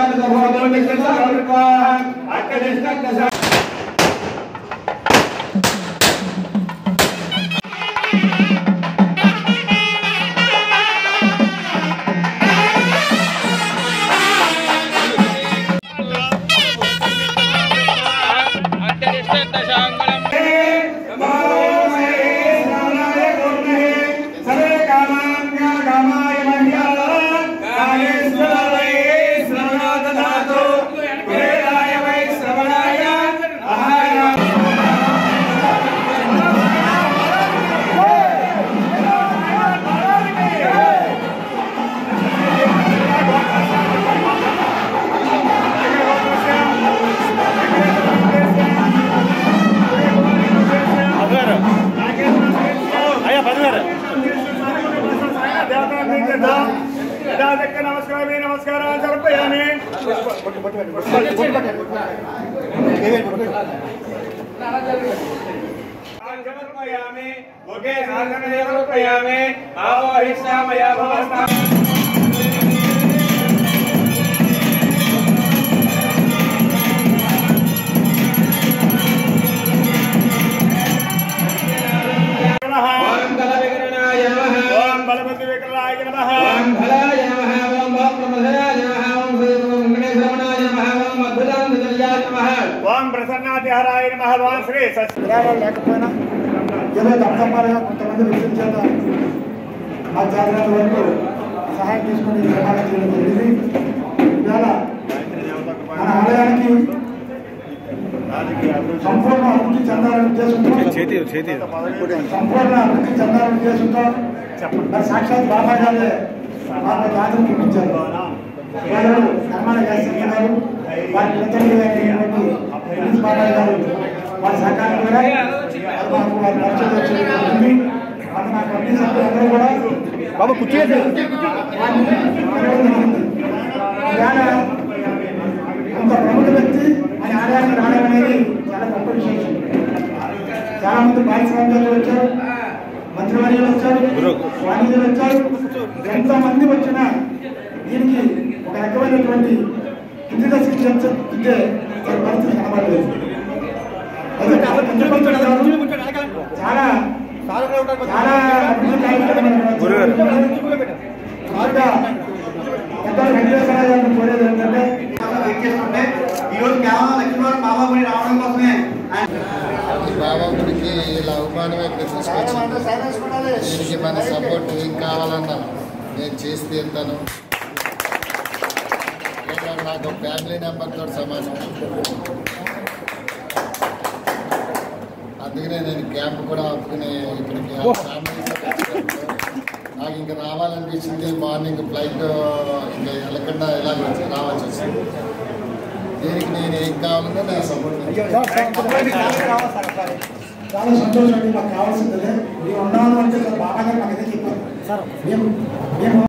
నమస్కారం నమస్కారం సమర్పయామి సమర్పయామి ఒకే సాధన సమర్పయామి ఆవహిష్టామయ భవస్థా ఓం కల వికరణాయ నమః ఓం బలపతి వికలాయ నమః ఓం ఫలాయ నమః ఓం భక్తమధరాయ నమః ఓం వెంకటేశ్వరమణాయ నమః ఓం అద్భుతానందజల్యాయ నమః ఓం ప్రసన్నాతిహరాయ నమః ఓం శ్రీ సత్య విరాళాలు లేకపోయినా ఏదో తప్పమాలుగా కొంతమంది వ్యక్తుల చేత ఆ జాగ్రత్త వరకు సహాయం తీసుకుని నిర్మాణం చేయడం జరిగింది ఇవాళ మన ఆలయానికి సంపూర్ణ అభివృద్ధి చెందాలనే ఉద్దేశంతో సంపూర్ణ అభివృద్ధి చెందాలనే ఉద్దేశంతో మరి సాక్షాత్ బాబా గారే బాబా దాతను చూపించారు వారు నిర్మాణ చేస్తున్నారు వారి నిరంతరం బాబాయ్ గారు వారి సహకారం కూడా వారు మాకు వారి పరిచయం వచ్చింది వారు మా కమిటీ సభ్యులందరూ కూడా బాబు కూర్చోండి ఇవాళ అంత ప్రముఖ వ్యక్తి ఆయన ఆలయానికి రావడం అనేది చాలా గొప్ప విశేషం చాలా మంది పారిశ్రామికలు వచ్చారు మంత్రివర్యులు వచ్చారు స్వామీజీలు వచ్చారు ఎంత మంది వచ్చినా దీనికి ఒక రకమైనటువంటి కింది దశకి చెప్తే వారి పరిస్థితి కనబడలేదు అయితే చాలా పంచపంతులు గారు చాలా చాలా అభివృద్ధి కార్యక్రమాలు బాగా పెద్దలు వెంకటేశ్వర గారిని కోరేది ఏంటంటే చేస్తుంటే ఈ రోజు కేవలం లక్ష్మీవారం బాబా గుడి రావడం కోసమే ఈ బాబా గుడికి ఇలా అవమానమే ఇక్కడ తీసుకొచ్చింది దీనికి మన సపోర్ట్ ఏం కావాలన్నా నేను చేసి తీరుతాను ఎందుకంటే నాకు ఫ్యామిలీ నెంబర్తో సమానం అందుకనే నేను క్యాంప్ కూడా ఆపుకుని ఇక్కడికి ఆ ఫ్యామిలీతో కలిసి నాకు ఇంకా రావాలనిపించింది మార్నింగ్ ఫ్లైట్ ఇంకా వెళ్ళకుండా ఇలా రావాల్సి వచ్చింది దీనికి నేను ఏం కావాలన్నా నా సపోర్ట్ చాలా సంతోషం అండి మాకు కావాల్సిందే మేము ఉన్నాము అంటే బాగా మాకు అదే చెప్పారు మేము మేము